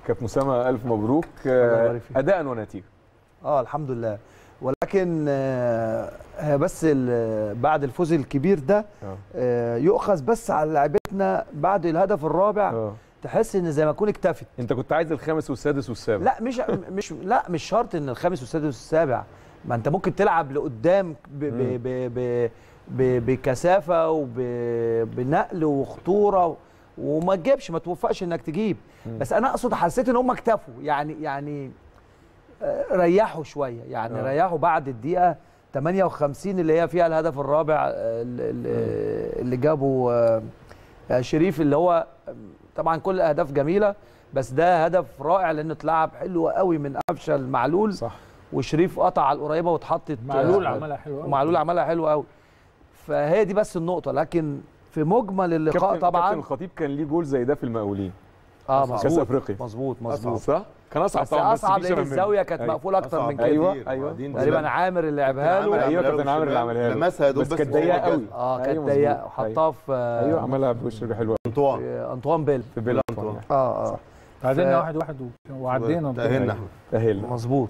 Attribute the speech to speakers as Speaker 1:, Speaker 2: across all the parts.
Speaker 1: كابتن اسامه الف مبروك
Speaker 2: الله
Speaker 1: آه،
Speaker 2: يبارك فيك.
Speaker 1: اداء ونتيجه
Speaker 2: اه الحمد لله ولكن آه، هي بس ال- بعد الفوز الكبير ده
Speaker 1: اه
Speaker 2: آه، يؤخذ بس على لعيبتنا بعد الهدف الرابع
Speaker 1: اه
Speaker 2: تحس ان زي ما اكون اكتفت
Speaker 1: انت كنت عايز الخامس والسادس والسابع
Speaker 2: لا مش مش لا مش شرط ان الخامس والسادس والسابع ما انت ممكن تلعب لقدام ب ب
Speaker 1: مم.
Speaker 2: ب ب ب بكثافه وبنقل وخطوره وما تجيبش ما توفقش انك تجيب
Speaker 1: مم.
Speaker 2: بس انا اقصد حسيت ان هم اكتفوا يعني يعني آه، ريحوا شويه يعني
Speaker 1: آه.
Speaker 2: ريحوا بعد الدقيقه 58 اللي هي فيها الهدف الرابع آه، اللي, اللي جابه آه، آه، شريف اللي هو آه، طبعا كل الاهداف جميله بس ده هدف رائع لانه اتلعب حلو قوي من قفشه المعلول
Speaker 1: صح
Speaker 2: وشريف قطع على القريبه واتحطت
Speaker 3: معلول
Speaker 2: آه،
Speaker 3: عملها حلوه قوي
Speaker 2: ومعلول عملها حلو قوي فهي دي بس النقطه لكن في مجمل اللقاء
Speaker 1: كابتن كابتن
Speaker 2: طبعا
Speaker 1: الخطيب كان ليه جول زي ده في المقاولين
Speaker 2: اه
Speaker 1: كاس
Speaker 2: مظبوط
Speaker 1: افريقيا
Speaker 2: مظبوط مظبوط
Speaker 1: صح كان اصعب
Speaker 2: بس
Speaker 1: طبعا
Speaker 2: اصعب
Speaker 1: دي
Speaker 2: لان
Speaker 1: شبه
Speaker 2: الزاويه كانت
Speaker 1: أيوة.
Speaker 2: مقفوله اكتر من
Speaker 4: أصعب
Speaker 2: كده
Speaker 1: أيوة،
Speaker 4: كتير.
Speaker 1: أيوة.
Speaker 4: وبعدين
Speaker 2: تقريبا
Speaker 4: زمان
Speaker 2: عامر اللي لعبها
Speaker 4: عامر
Speaker 2: له
Speaker 1: ايوه
Speaker 4: عملها
Speaker 1: كابتن عامر اللي
Speaker 4: بالشمال،
Speaker 1: عملها له
Speaker 4: لمسها يا دوب
Speaker 1: بس
Speaker 4: بس
Speaker 1: كانت
Speaker 4: فوق
Speaker 1: ضيقه
Speaker 4: الجزء.
Speaker 1: قوي
Speaker 2: اه كانت
Speaker 1: أيوة،
Speaker 2: ضيقه
Speaker 1: مظبوط.
Speaker 2: وحطها في آه،
Speaker 1: ايوه عملها بوش حلوه
Speaker 4: انطوان
Speaker 2: في انطوان بيل
Speaker 1: في بيلا
Speaker 4: أنطوان.
Speaker 2: اه اه
Speaker 3: تعادلنا
Speaker 2: ف-
Speaker 3: واحد واحد و- وعدينا
Speaker 4: تأهلنا احنا
Speaker 1: تاهلنا
Speaker 2: مظبوط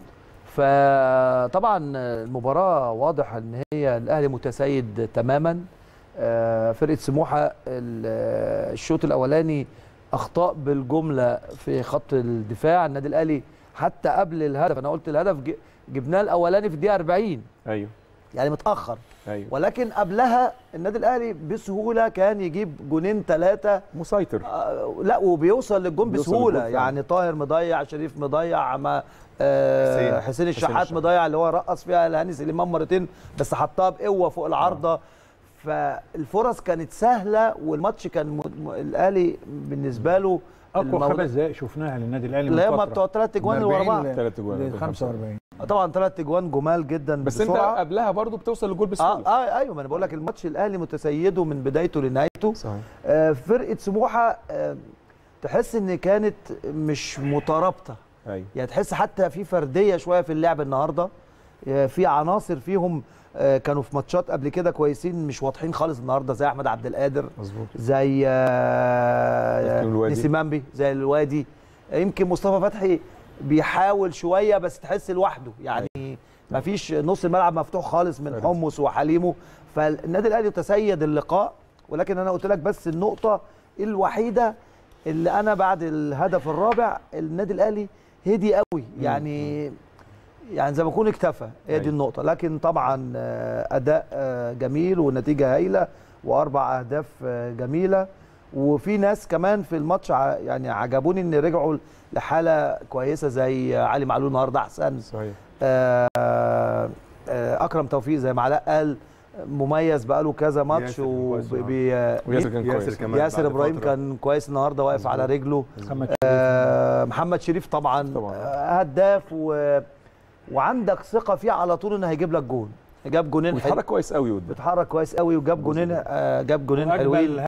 Speaker 2: فطبعا المباراه واضح ان هي الاهلي متسيد تماما آه، فرقه سموحه ال- الشوط الاولاني اخطاء بالجمله في خط الدفاع النادي الاهلي حتى قبل الهدف انا قلت الهدف ج- جبناه الاولاني في الدقيقه 40
Speaker 1: ايوه
Speaker 2: يعني متاخر
Speaker 1: ايوه
Speaker 2: ولكن قبلها النادي الاهلي بسهوله كان يجيب جونين ثلاثه
Speaker 1: مسيطر
Speaker 2: آه، لا وبيوصل للجون
Speaker 1: بيوصل
Speaker 2: بسهوله
Speaker 1: للجون فعلا.
Speaker 2: يعني طاهر مضيع شريف مضيع ما آه
Speaker 4: حسين.
Speaker 2: حسين الشحات
Speaker 1: الشحات.
Speaker 2: مضيع اللي هو رقص فيها الهاني سليمان مرتين بس حطها بقوه فوق العارضه فالفرص كانت سهله والماتش كان م... م... الاهلي بالنسبه له
Speaker 3: اقوى
Speaker 2: الموضوع-
Speaker 3: خمس دقائق شفناها للنادي الاهلي من
Speaker 2: اللي هم
Speaker 3: فترة.
Speaker 2: بتوع ثلاث اجوان
Speaker 3: من
Speaker 2: اللي ورا
Speaker 3: 40
Speaker 2: بعض
Speaker 3: ل-
Speaker 1: ثلاث اجوان
Speaker 3: ل 45
Speaker 2: طبعا ثلاث اجوان جمال جدا
Speaker 1: بس انت
Speaker 2: بسرعه
Speaker 1: قبلها برضو بتوصل للجول
Speaker 2: اه
Speaker 1: بسهوله
Speaker 2: اه ايوه ما انا بقول لك الماتش الاهلي متسيده من بدايته لنهايته
Speaker 1: صحيح
Speaker 2: آه، فرقه سموحه آه، تحس ان كانت مش مترابطه
Speaker 1: ايوه
Speaker 2: يعني تحس حتى في فرديه شويه في اللعب النهارده آه، في عناصر فيهم آه، كانوا في ماتشات قبل كده كويسين مش واضحين خالص النهارده زي احمد عبد القادر
Speaker 1: مظبوط
Speaker 2: زي آه،
Speaker 1: ياسين الوادي.
Speaker 2: نسيمانبي زي الوادي آه، يمكن مصطفى فتحي بيحاول شويه بس تحس لوحده يعني ما فيش نص الملعب مفتوح خالص من
Speaker 1: فارس.
Speaker 2: حمص وحليمه فالنادي الاهلي تسيد اللقاء ولكن انا قلت لك بس النقطه الوحيده اللي انا بعد الهدف الرابع النادي الاهلي هدي قوي يعني يعني زي ما يكون اكتفى هي دي
Speaker 1: أيوة.
Speaker 2: النقطه لكن طبعا آه، اداء آه، جميل ونتيجه هايله واربع اهداف آه، جميله وفي ناس كمان في الماتش ع- يعني عجبوني ان رجعوا لحاله كويسه زي علي معلول النهارده احسن
Speaker 1: صحيح
Speaker 2: آه، آه، اكرم توفيق زي ما علاء قال مميز بقاله كذا ماتش
Speaker 4: ياسر كان كويس
Speaker 2: وبي
Speaker 1: وياسر كان
Speaker 4: ياسر
Speaker 1: كويس
Speaker 4: كمان
Speaker 2: ياسر
Speaker 4: بعد
Speaker 2: ابراهيم
Speaker 4: فترة.
Speaker 2: كان كويس النهارده واقف على رجله
Speaker 3: محمد
Speaker 2: آه، محمد شريف طبعا,
Speaker 1: طبعاً.
Speaker 2: آه، هداف و... وعندك ثقه فيه على طول انه هيجيب لك جون جاب جونين حلو
Speaker 1: ويتحرك كويس قوي قدام
Speaker 2: بيتحرك كويس قوي وجاب جونين آه، جاب جونين
Speaker 3: وأجمل
Speaker 2: حلوين